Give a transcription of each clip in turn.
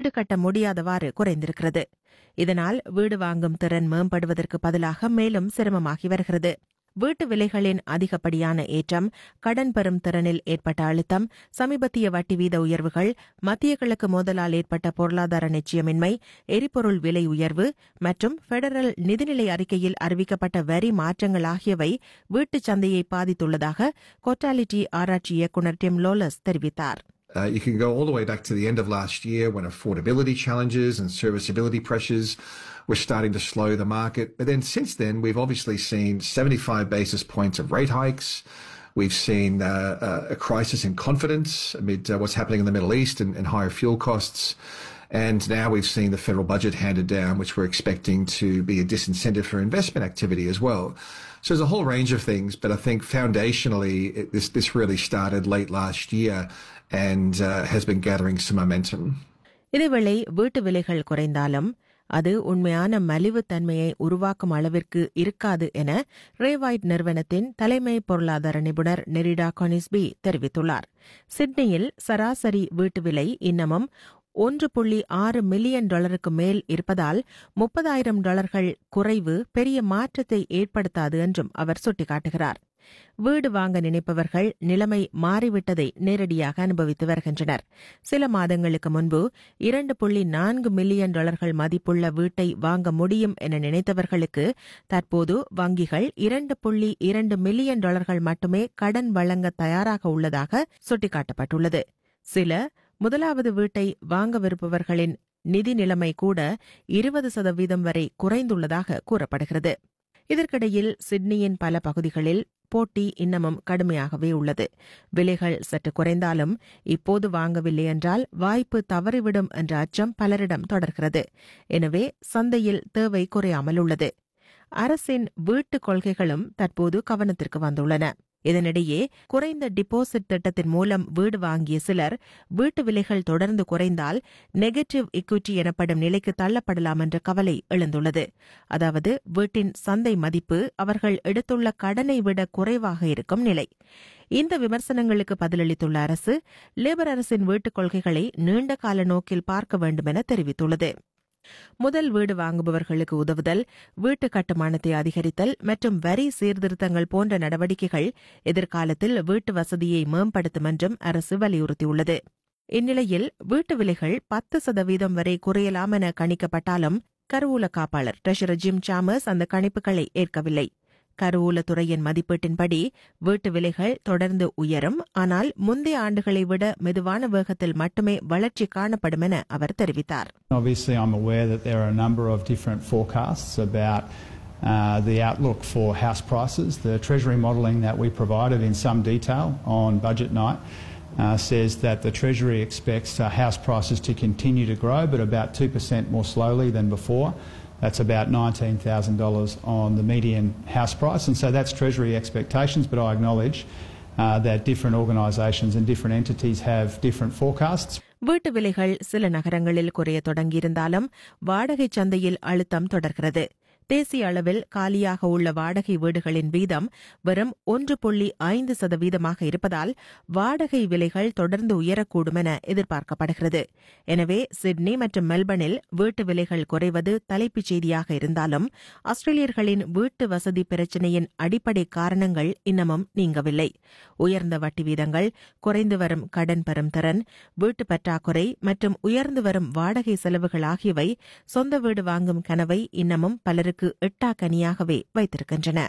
வீடு கட்ட முடியாதவாறு குறைந்திருக்கிறது இதனால் வீடு வாங்கும் திறன் மேம்படுவதற்கு பதிலாக மேலும் சிரமமாகி வருகிறது வீட்டு விலைகளின் அதிகப்படியான ஏற்றம் கடன் பெறும் திறனில் ஏற்பட்ட அழுத்தம் சமீபத்திய வட்டி வீத உயர்வுகள் மத்திய கிழக்கு மோதலால் ஏற்பட்ட பொருளாதார நிச்சயமின்மை எரிபொருள் விலை உயர்வு மற்றும் பெடரல் நிதிநிலை அறிக்கையில் அறிவிக்கப்பட்ட வரி மாற்றங்கள் ஆகியவை வீட்டுச் சந்தையை பாதித்துள்ளதாக கொட்டாலிட்டி ஆராய்ச்சி இயக்குநர் டிம் லோலஸ் தெரிவித்தார் Uh, you can go all the way back to the end of last year when affordability challenges and serviceability pressures were starting to slow the market. But then since then, we've obviously seen 75 basis points of rate hikes. We've seen uh, uh, a crisis in confidence amid uh, what's happening in the Middle East and, and higher fuel costs. And now we've seen the federal budget handed down, which we're expecting to be a disincentive for investment activity as well. So there's a whole range of things, but I think foundationally, it, this, this really started late last year and uh, has been gathering some momentum. இதேவேளை வீட்டு விலைகள் குறைந்தாலும் அது உண்மையான மலிவுத்தன்மையை உருவாக்கும் அளவிற்கு இருக்காது என ரேவாய்ட் நிறுவனத்தின் தலைமை பொருளாதார நிபுணர் நெரிடா கொனிஸ்பி தெரிவித்துள்ளார் சிட்னியில் சராசரி வீட்டு விலை இன்னமும் ஒன்று புள்ளி ஆறு மில்லியன் டாலருக்கு மேல் இருப்பதால் முப்பதாயிரம் டாலர்கள் குறைவு பெரிய மாற்றத்தை ஏற்படுத்தாது என்றும் அவர் சுட்டிக்காட்டுகிறார் வீடு வாங்க நினைப்பவர்கள் நிலைமை மாறிவிட்டதை நேரடியாக அனுபவித்து வருகின்றனர் சில மாதங்களுக்கு முன்பு இரண்டு புள்ளி நான்கு மில்லியன் டாலர்கள் மதிப்புள்ள வீட்டை வாங்க முடியும் என நினைத்தவர்களுக்கு தற்போது வங்கிகள் இரண்டு புள்ளி இரண்டு மில்லியன் டாலர்கள் மட்டுமே கடன் வழங்க தயாராக உள்ளதாக சுட்டிக்காட்டப்பட்டுள்ளது சில முதலாவது வீட்டை வாங்கவிருப்பவர்களின் நிதி நிலைமை கூட இருபது சதவீதம் வரை குறைந்துள்ளதாக கூறப்படுகிறது இதற்கிடையில் சிட்னியின் பல பகுதிகளில் போட்டி இன்னமும் கடுமையாகவே உள்ளது விலைகள் சற்று குறைந்தாலும் இப்போது வாங்கவில்லை என்றால் வாய்ப்பு தவறிவிடும் என்ற அச்சம் பலரிடம் தொடர்கிறது எனவே சந்தையில் தேவை குறையாமல் உள்ளது அரசின் வீட்டுக் கொள்கைகளும் தற்போது கவனத்திற்கு வந்துள்ளன இதனிடையே குறைந்த டிபாசிட் திட்டத்தின் மூலம் வீடு வாங்கிய சிலர் வீட்டு விலைகள் தொடர்ந்து குறைந்தால் நெகட்டிவ் இக்விட்டி எனப்படும் நிலைக்கு தள்ளப்படலாம் என்ற கவலை எழுந்துள்ளது அதாவது வீட்டின் சந்தை மதிப்பு அவர்கள் எடுத்துள்ள கடனை விட குறைவாக இருக்கும் நிலை இந்த விமர்சனங்களுக்கு பதிலளித்துள்ள அரசு லேபர் அரசின் வீட்டுக் கொள்கைகளை நீண்ட கால நோக்கில் பார்க்க வேண்டும் என தெரிவித்துள்ளது முதல் வீடு வாங்குபவர்களுக்கு உதவுதல் வீட்டு கட்டுமானத்தை அதிகரித்தல் மற்றும் வரி சீர்திருத்தங்கள் போன்ற நடவடிக்கைகள் எதிர்காலத்தில் வீட்டு வசதியை மேம்படுத்தும் என்றும் அரசு வலியுறுத்தியுள்ளது இந்நிலையில் வீட்டு விலைகள் பத்து சதவீதம் வரை குறையலாம் என கணிக்கப்பட்டாலும் கருவூல காப்பாளர் ட்ரெஷரர் ஜிம் சாமர்ஸ் அந்த கணிப்புகளை ஏற்கவில்லை கருவூலத்துறையின் மதிப்பீட்டின்படி வீட்டு விலைகள் தொடர்ந்து உயரும் ஆனால் முந்தைய ஆண்டுகளை விட மெதுவான வேகத்தில் மட்டுமே வளர்ச்சி காணப்படும் என அவர் தெரிவித்தார் Obviously, I'm aware that there are a number of different forecasts about uh, the outlook for house prices. The Treasury modelling that we provided in some detail on budget night uh, says that the Treasury expects uh, house prices to continue to grow, but about 2% more slowly than before. That's about $19,000 on the median house price. And so that's Treasury expectations, but I acknowledge uh, that different organisations and different entities have different forecasts. வீட்டு விலைகள் சில நகரங்களில் குறைய தொடங்கியிருந்தாலும் வாடகை சந்தையில் அழுத்தம் தொடர்கிறது தேசிய அளவில் காலியாக உள்ள வாடகை வீடுகளின் வீதம் வெறும் ஒன்று புள்ளி ஐந்து சதவீதமாக இருப்பதால் வாடகை விலைகள் தொடர்ந்து உயரக்கூடும் என எதிர்பார்க்கப்படுகிறது எனவே சிட்னி மற்றும் மெல்பர்னில் வீட்டு விலைகள் குறைவது தலைப்புச் செய்தியாக இருந்தாலும் ஆஸ்திரேலியர்களின் வீட்டு வசதி பிரச்சினையின் அடிப்படை காரணங்கள் இன்னமும் நீங்கவில்லை உயர்ந்த வட்டி வீதங்கள் குறைந்து வரும் கடன் பெறும் திறன் வீட்டு பற்றாக்குறை மற்றும் உயர்ந்து வரும் வாடகை செலவுகள் ஆகியவை சொந்த வீடு வாங்கும் கனவை இன்னமும் பலருக்கு எட்டா கனியாகவே வைத்திருக்கின்றன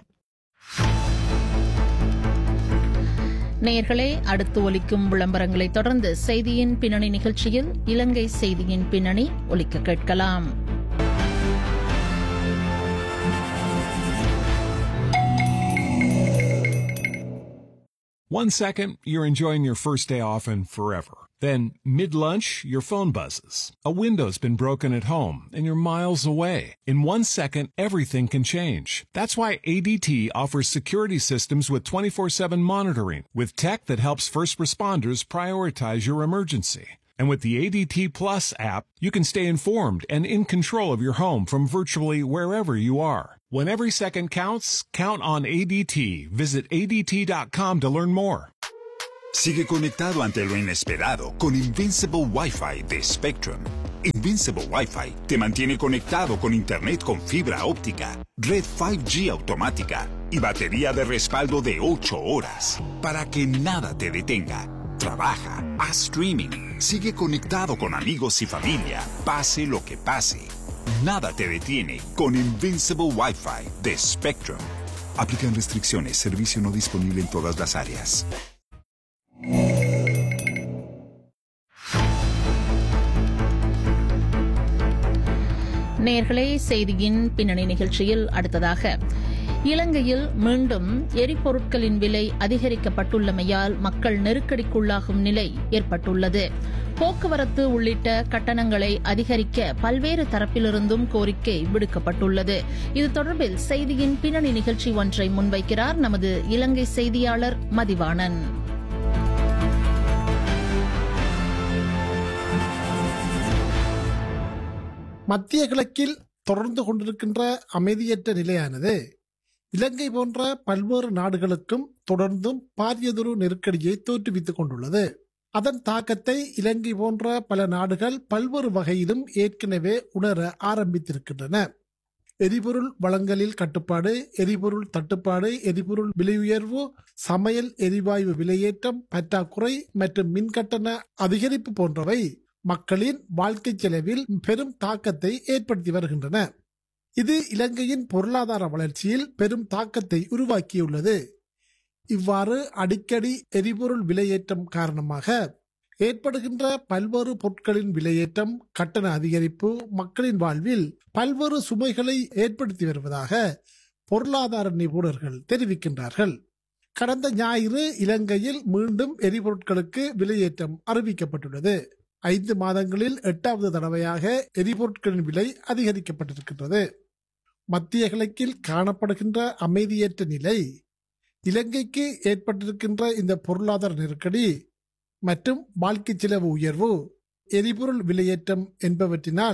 நேயர்களே அடுத்து ஒலிக்கும் விளம்பரங்களை தொடர்ந்து செய்தியின் பின்னணி நிகழ்ச்சியில் இலங்கை செய்தியின் பின்னணி ஒலிக்க கேட்கலாம் One second, you're enjoying your first day off and forever. Then, mid lunch, your phone buzzes. A window's been broken at home and you're miles away. In one second, everything can change. That's why ADT offers security systems with 24 7 monitoring, with tech that helps first responders prioritize your emergency. And with the ADT Plus app, you can stay informed and in control of your home from virtually wherever you are. When every second counts, count on ADT. Visit ADT.com to learn more. Sigue conectado ante lo inesperado con Invincible Wi-Fi de Spectrum. Invincible Wi-Fi te mantiene conectado con Internet con fibra óptica, red 5G automática y batería de respaldo de 8 horas para que nada te detenga. Trabaja, haz streaming, sigue conectado con amigos y familia, pase lo que pase. Nada te detiene con Invincible Wi-Fi de Spectrum. Aplican restricciones, servicio no disponible en todas las áreas. நேர்களே செய்தியின் பின்னணி நிகழ்ச்சியில் அடுத்ததாக இலங்கையில் மீண்டும் எரிபொருட்களின் விலை அதிகரிக்கப்பட்டுள்ளமையால் மக்கள் நெருக்கடிக்குள்ளாகும் நிலை ஏற்பட்டுள்ளது போக்குவரத்து உள்ளிட்ட கட்டணங்களை அதிகரிக்க பல்வேறு தரப்பிலிருந்தும் கோரிக்கை விடுக்கப்பட்டுள்ளது இது தொடர்பில் செய்தியின் பின்னணி நிகழ்ச்சி ஒன்றை முன்வைக்கிறார் நமது இலங்கை செய்தியாளர் மதிவாணன் மத்திய கிழக்கில் தொடர்ந்து கொண்டிருக்கின்ற அமைதியற்ற நிலையானது இலங்கை போன்ற பல்வேறு நாடுகளுக்கும் தொடர்ந்தும் பாரியதொரு நெருக்கடியை தோற்றுவித்துக் கொண்டுள்ளது அதன் தாக்கத்தை இலங்கை போன்ற பல நாடுகள் பல்வேறு வகையிலும் ஏற்கனவே உணர ஆரம்பித்திருக்கின்றன எரிபொருள் வளங்களில் கட்டுப்பாடு எரிபொருள் தட்டுப்பாடு எரிபொருள் விலை உயர்வு சமையல் எரிவாயு விலையேற்றம் பற்றாக்குறை மற்றும் மின்கட்டண அதிகரிப்பு போன்றவை மக்களின் வாழ்க்கை செலவில் பெரும் தாக்கத்தை ஏற்படுத்தி வருகின்றன இது இலங்கையின் பொருளாதார வளர்ச்சியில் பெரும் தாக்கத்தை உருவாக்கியுள்ளது இவ்வாறு அடிக்கடி எரிபொருள் விலையேற்றம் காரணமாக ஏற்படுகின்ற பல்வேறு பொருட்களின் விலையேற்றம் கட்டண அதிகரிப்பு மக்களின் வாழ்வில் பல்வேறு சுமைகளை ஏற்படுத்தி வருவதாக பொருளாதார நிபுணர்கள் தெரிவிக்கின்றார்கள் கடந்த ஞாயிறு இலங்கையில் மீண்டும் எரிபொருட்களுக்கு விலையேற்றம் அறிவிக்கப்பட்டுள்ளது ஐந்து மாதங்களில் எட்டாவது தடவையாக எரிபொருட்களின் விலை அதிகரிக்கப்பட்டிருக்கின்றது மத்திய கிழக்கில் காணப்படுகின்ற அமைதியற்ற நிலை இலங்கைக்கு ஏற்பட்டிருக்கின்ற இந்த பொருளாதார நெருக்கடி மற்றும் வாழ்க்கை செலவு உயர்வு எரிபொருள் விலையேற்றம் என்பவற்றினால்